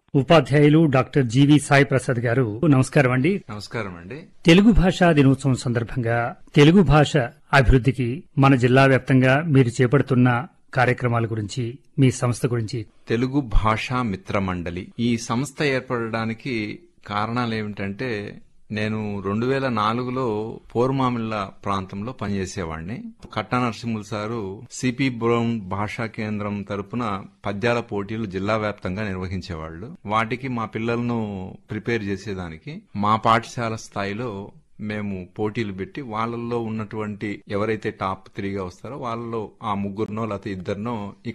ఉపాధ్యాయులు డాక్టర్ జీవి సాయి ప్రసాద్ గారు నమస్కారం అండి నమస్కారం అండి తెలుగు భాషా దినోత్సవం సందర్భంగా తెలుగు భాష అభివృద్ధికి మన జిల్లా వ్యాప్తంగా మీరు చేపడుతున్న కార్యక్రమాల గురించి మీ సంస్థ గురించి తెలుగు భాషా మిత్ర మండలి ఈ సంస్థ ఏర్పడడానికి కారణాలు ఏమిటంటే నేను రెండు వేల నాలుగులో పోరుమామిళ్ళ ప్రాంతంలో పనిచేసేవాడిని Katta Narasimhulu sir C P Brown భాషా కేంద్రం తరపున పద్యాల పోటీలు జిల్లా వ్యాప్తంగా నిర్వహించేవాళ్లు వాటికి మా పిల్లలను ప్రిపేర్ చేసేదానికి మా పాఠశాల స్థాయిలో మేము పోటీలు పెట్టి వాళ్ళల్లో ఉన్నటువంటి ఎవరైతే టాప్ త్రీగా వస్తారో వాళ్ళలో ఆ ముగ్గురునో లేకపోతే ఇద్దరినో